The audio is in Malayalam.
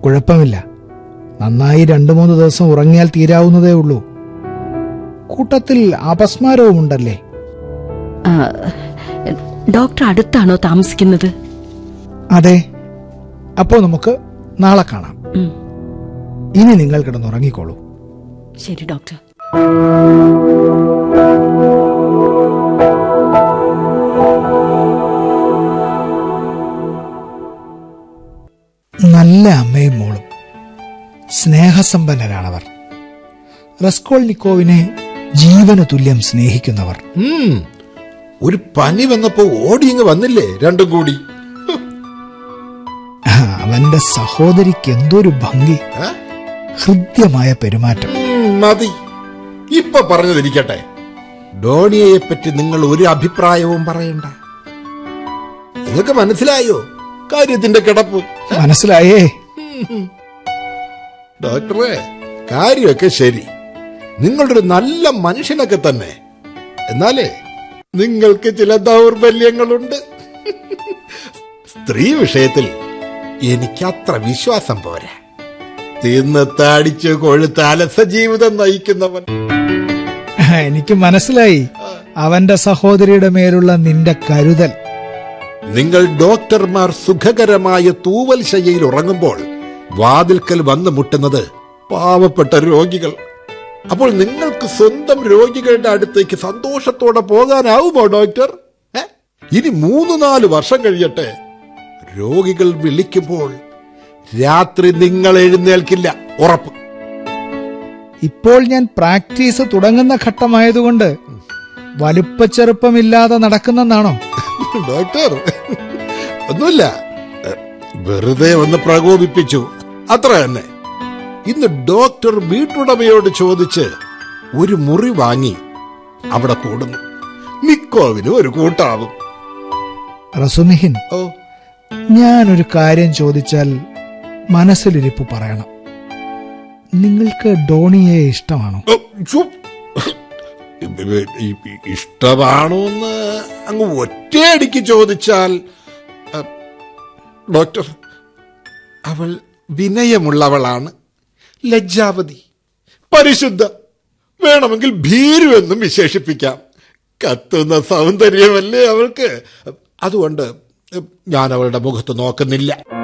കുഴപ്പമില്ല നന്നായി രണ്ടു മൂന്ന് ദിവസം ഉറങ്ങിയാൽ തീരാവുന്നതേ ഉള്ളൂ കൂട്ടത്തിൽ അപസ്മാരവും ഉണ്ടല്ലേ ആ, ഡോക്ടർ അടുത്താണോ താമസിക്കുന്നത് അതെ അപ്പോൾ നമുക്ക് നാളെ കാണാം ഉം, ഇനി നിങ്ങൾ കിടന്നുറങ്ങിക്കോളൂ ശരി ഡോക്ടർ നല്ല അമ്മയും മോളും സ്നേഹസമ്പന്നരാണവർ റസ്കോൾനിക്കോവിനെ ജീവന് തുല്യം സ്നേഹിക്കുന്നവർ ഉം. ഒരു പനി വന്നപ്പോ ഓടിയങ്ങ് വന്നില്ലേ രണ്ടും കൂടി ആ, അവന്റെ സഹോദരിക്ക് എന്തൊരു ഭംഗി ഏ? ഹൃദ്യമായ പെരുമാറ്റം ഉം, മതി ഇപ്പൊ പറഞ്ഞതിരിക്കട്ടെ ഡോണിയയെ പറ്റി നിങ്ങൾ ഒരു അഭിപ്രായവും പറയണ്ട നിങ്ങൾക്ക് മനസ്സിലായോ കാര്യത്തിന്റെ കിടപ്പ് മനസ്സിലായേ ഡോക്ടറെ കാര്യമൊക്കെ ശരി നിങ്ങളൊരു നല്ല മനുഷ്യനൊക്കെ തന്നെ എന്നാലേ നിങ്ങൾക്ക് ചില ദൗർബല്യങ്ങളുണ്ട് സ്ത്രീ വിഷയത്തിൽ എനിക്ക് അത്ര വിശ്വാസം പോരാ തിന്ന് താടിച്ച് കൊഴുത്ത് അലസ ജീവിതം നയിക്കുന്നവൻ എനിക്ക് മനസ്സിലായി അവന്റെ സഹോദരിയുടെ മേലുള്ള നിന്റെ കരുതൽ നിങ്ങൾ ഡോക്ടർമാർ സുഖകരമായ തൂവൽ ശയ്യയിൽ ഉറങ്ങുമ്പോൾ വാതിൽക്കൽ വന്ന് മുട്ടുന്നത് പാവപ്പെട്ട രോഗികൾ അപ്പോൾ നിങ്ങൾക്ക് സ്വന്തം രോഗികളുടെ അടുത്തേക്ക് സന്തോഷത്തോടെ പോകാനാവുമോ ഡോക്ടർ ഏ? ഇനി മൂന്ന് നാല് വർഷം കഴിയട്ടെ രോഗികൾ വിളിക്കുമ്പോൾ രാത്രി നിങ്ങൾ എഴുന്നേൽക്കില്ല ഉറപ്പ് ഇപ്പോൾ ഞാൻ പ്രാക്ടീസ് തുടങ്ങുന്ന ഘട്ടമായതുകൊണ്ട് വലുപ്പച്ചെറുപ്പമില്ലാതെ നടക്കുന്നെന്നാണോ ഡോക്ടർ ഒന്നുമില്ല വെറുതെ ഒന്ന് പ്രകോപിപ്പിച്ചു അത്ര തന്നെ ഇന്ന് ഡോക്ടർ വീട്ടുടമയോട് ചോദിച്ച് ഒരു മുറി വാങ്ങി അവിടെ കൂടുന്നു നിക്കോവിന് ഒരു കൂട്ടാവും റസുമിഹിൻ ഓ ഞാനൊരു കാര്യം ചോദിച്ചാൽ മനസ്സിലിരിപ്പ് പറയണം നിങ്ങൾക്ക് ഡോണിയെ ഇഷ്ടമാണോ ഓ, ഛു. ഈ- ഈ- ഇഷ്ടമാണോ എന്ന് അങ്ങ് ഒറ്റയടിക്ക് ചോദിച്ചാൽ അ, ഡോക്ടർ അവൾ വിനയമുള്ളവളാണ് ലജ്ജാവതി പരിശുദ്ധ വേണമെങ്കിൽ ഭീരു എന്നും വിശേഷിപ്പിക്കാം കത്തുന്ന സൗന്ദര്യമല്ലേ അവൾക്ക് അതുകൊണ്ട് ഞാൻ അവളുടെ മുഖത്ത് നോക്കുന്നില്ല